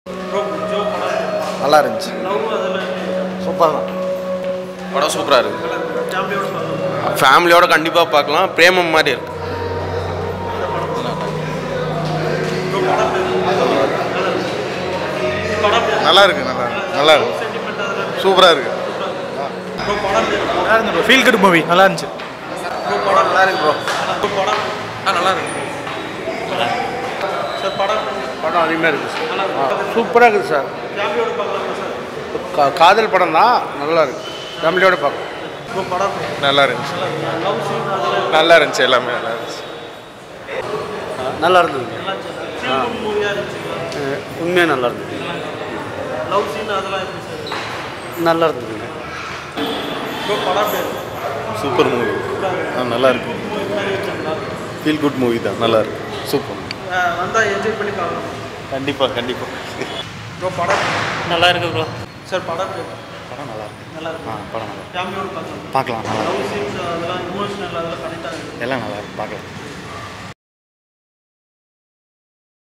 நல்லா இருந்துச்சு சூப்பர் தான் படம் சூப்பராக இருக்கு ஃபேமிலியோட கண்டிப்பாக பார்க்கலாம் பிரேமம் மாதிரி இருக்கு நல்லா இருக்கு நல்லா நல்லா இருக்கு சூப்பராக இருக்கு நல்லா இருந்து ப்ரோ ஃபீல் குட் மூவி நல்லா இருந்துச்சு நல்லா இருக்கு ப்ரோ நல்லா இருக்கு படம் அருமையாக இருக்குது சார் சூப்பராக இருக்குது சார் கா- காதல் படம் தான் நல்லா இருக்கு ஃபேமிலியோட பார்க்கலாம் நல்லா இருந்துச்சு நல்லா இருந்துச்சு எல்லாமே நல்லா இருந்துச்சு நல்லா இருந்தது உண்மையாக நல்லா இருந்தது நல்லா இருந்ததுங்க சூப்பர் மூவி ஆ நல்லா இருக்கு ஃபீல் குட் மூவி தான் நல்லா இருக்கு சூப்பர் வந்தால் என்ஜாய் பண்ணி பார்க்கலாம் கண்டிப்பாக கண்டிப்பாக ப்ரோ படம் நல்லா இருக்கு ப்ரோ சார் படம் படம் நல்லா இருக்கு நல்லா இருக்கு ஆ படம் நல்லா ஃபேமிலியோட பார்க்கலாம் பார்க்கலாம் நல்லா லவ் சீன்ஸ் அதெல்லாம் இமோஷனல் அதெல்லாம் கனெக்ட் ஆகுது எல்லாம் நல்லா இருக்கு பார்க்கலாம்